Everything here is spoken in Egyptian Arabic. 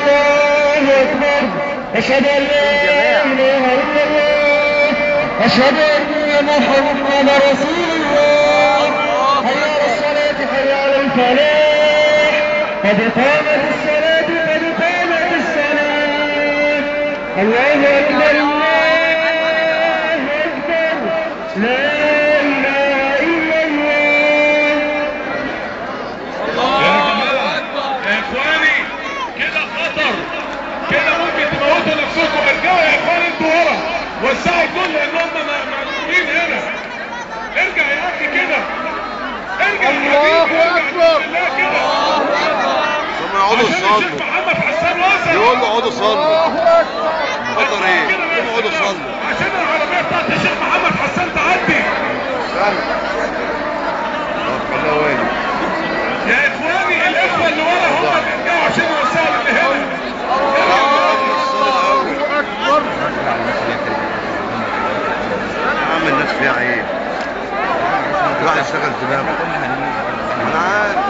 الله أكبر أشهد أن لا إله إلا الله أشهد أن محمد رسول الله حي على الصلاة حي على الفلاح قد قامت الصلاة قد قامت الصلاة الله أكبر الله أكبر لا إله إلا الله يا جماعة يا اخواني كده خطر كده ممكن تموتوا نفسكم ارجعوا يا اخواني انتوا ورا وسعوا الجول لان هم معدومين هنا ارجع يا اخي كده ارجع الله أكبر. لا كده ثم يقعدوا عشان يصلوا الشيخ محمد حسان وصل يقول له اقعدوا صلوا خطر ايه؟ كده بس اقعدوا كده. صلوا عشان العربية بتاعت الشيخ محمد حسان تعدي استنى طب خليها وين؟ يا اخواني الاخوة اللي ورا هم اللي يرجعوا عشان يوسعوا اللي هنا يا عم الناس فيها عيب راح يشتغل دماغه انا عارف